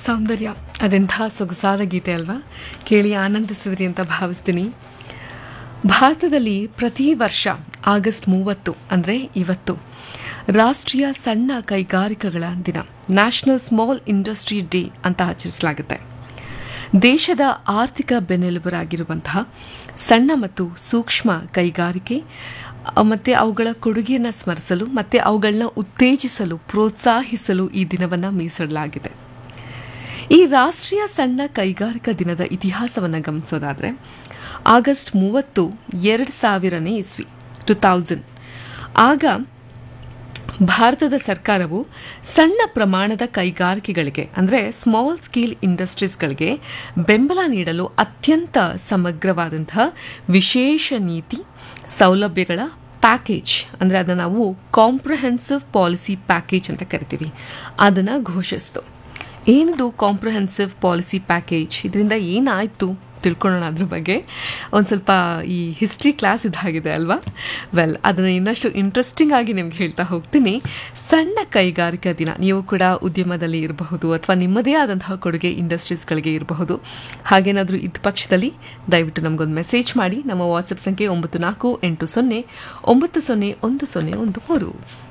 ಸೌಂದರ್ಯ ಅದೆಂಥ ಸೊಗಸಾದ ಗೀತೆ ಅಲ್ವಾ ಕೇಳಿ ಆನಂದಿಸಿದ್ರಿ ಅಂತ ಭಾವಿಸ್ತೀನಿ ಭಾರತದಲ್ಲಿ ಪ್ರತಿ ವರ್ಷ ಆಗಸ್ಟ್ ಮೂವತ್ತು ಅಂದರೆ ಇವತ್ತು ರಾಷ್ಟ್ರೀಯ ಸಣ್ಣ ಕೈಗಾರಿಕೆಗಳ ದಿನ ನ್ಯಾಷನಲ್ ಸ್ಮಾಲ್ ಇಂಡಸ್ಟ್ರಿ ಡೇ ಅಂತ ಆಚರಿಸಲಾಗುತ್ತೆ ದೇಶದ ಆರ್ಥಿಕ ಬೆನ್ನೆಲುಬರಾಗಿರುವಂತಹ ಸಣ್ಣ ಮತ್ತು ಸೂಕ್ಷ್ಮ ಕೈಗಾರಿಕೆ ಮತ್ತು ಅವುಗಳ ಕೊಡುಗೆಯನ್ನು ಸ್ಮರಿಸಲು ಮತ್ತು ಅವುಗಳನ್ನ ಉತ್ತೇಜಿಸಲು ಪ್ರೋತ್ಸಾಹಿಸಲು ಈ ದಿನವನ್ನು ಮೀಸಲಿಡಲಾಗಿದೆ ಈ ರಾಷ್ಟ್ರೀಯ ಸಣ್ಣ ಕೈಗಾರಿಕಾ ದಿನದ ಇತಿಹಾಸವನ್ನು ಗಮನಿಸೋದಾದರೆ ಆಗಸ್ಟ್ ಮೂವತ್ತು ಎರಡು ಸಾವಿರನೇ ಇಸ್ವಿ ಟು ತೌಸಂಡ್ ಆಗ ಭಾರತದ ಸರ್ಕಾರವು ಸಣ್ಣ ಪ್ರಮಾಣದ ಕೈಗಾರಿಕೆಗಳಿಗೆ ಅಂದರೆ ಸ್ಮಾಲ್ ಸ್ಕೇಲ್ ಇಂಡಸ್ಟ್ರೀಸ್ಗಳಿಗೆ ಬೆಂಬಲ ನೀಡಲು ಅತ್ಯಂತ ಸಮಗ್ರವಾದಂತಹ ವಿಶೇಷ ನೀತಿ ಸೌಲಭ್ಯಗಳ ಪ್ಯಾಕೇಜ್ ಅಂದರೆ ಅದನ್ನು ನಾವು ಕಾಂಪ್ರಹೆನ್ಸಿವ್ ಪಾಲಿಸಿ ಪ್ಯಾಕೇಜ್ ಅಂತ ಕರಿತೀವಿ ಅದನ್ನು ಘೋಷಿಸ್ತು ಏನಿದು ಕಾಂಪ್ರಹೆನ್ಸಿವ್ ಪಾಲಿಸಿ ಪ್ಯಾಕೇಜ್ ಇದರಿಂದ ಏನಾಯಿತು ತಿಳ್ಕೊಳ್ಳೋಣ ಅದ್ರ ಬಗ್ಗೆ ಒಂದು ಸ್ವಲ್ಪ ಈ ಹಿಸ್ಟ್ರಿ ಕ್ಲಾಸ್ ಇದಾಗಿದೆ ಅಲ್ವಾ ವೆಲ್ ಅದನ್ನು ಇನ್ನಷ್ಟು ಇಂಟ್ರೆಸ್ಟಿಂಗ್ ಆಗಿ ನಿಮ್ಗೆ ಹೇಳ್ತಾ ಹೋಗ್ತೀನಿ ಸಣ್ಣ ಕೈಗಾರಿಕಾ ದಿನ ನೀವು ಕೂಡ ಉದ್ಯಮದಲ್ಲಿ ಇರಬಹುದು ಅಥವಾ ನಿಮ್ಮದೇ ಆದಂತಹ ಕೊಡುಗೆ ಇಂಡಸ್ಟ್ರೀಸ್ಗಳಿಗೆ ಇರಬಹುದು ಹಾಗೇನಾದರೂ ಇದ್ದ ಪಕ್ಷದಲ್ಲಿ ದಯವಿಟ್ಟು ನಮಗೊಂದು ಮೆಸೇಜ್ ಮಾಡಿ ನಮ್ಮ ವಾಟ್ಸಪ್ ಸಂಖ್ಯೆ ಒಂಬತ್ತು ನಾಲ್ಕು ಎಂಟು ಸೊನ್ನೆ ಒಂಬತ್ತು ಸೊನ್ನೆ ಒಂದು ಸೊನ್ನೆ ಒಂದು ಮೂರು